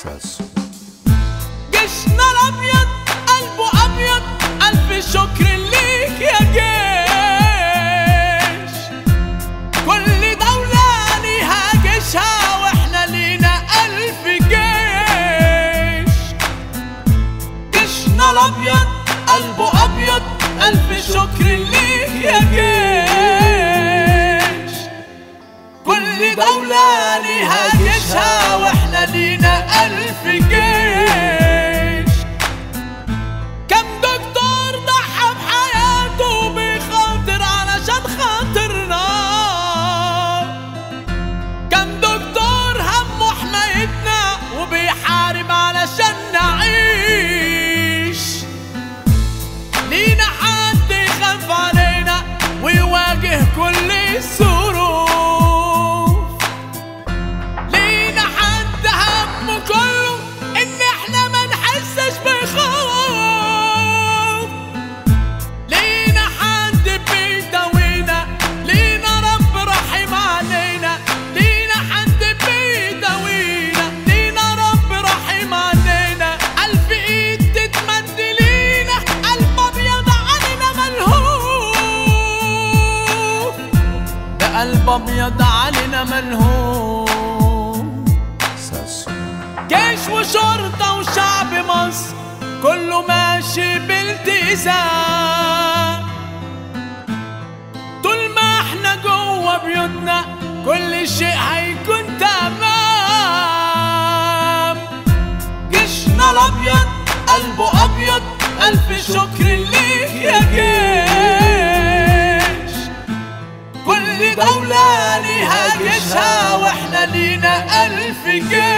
Stress. جيشنا الابيض قلبه ابيض الف شكر ليك يا جيش كل دولة ليها جيشها واحنا لينا الف جيش جيشنا الابيض قلبه ابيض الف شكر ليك يا جيش كل دولة ليها جيشها واحنا لينا ألف جيش كم دكتور ضحى بحياته بخاطر علشان خاطرنا كم دكتور همه حمايتنا وبيحارب علشان نعيش لينا حد يخاف علينا ويواجه كل الظروف لينا حد همه كله ان احنا ما نحسش بخوف لينا حد بيداوينا لينا رب رحيم علينا لينا حد بيداوينا لينا رب رحيم علينا ألف ايد تتمد لينا قلب ابيض علينا ملهوف ده قلب ابيض علينا ملهوف Says. جيش وشرطة وشعب مصر كله ماشي بالتزام طول ما احنا جوه بيوتنا كل شيء هيكون تمام جيشنا الابيض قلبه ابيض الف شكر ليك يا جيش كل دولة ليها جيشها واحنا لينا ألف جيش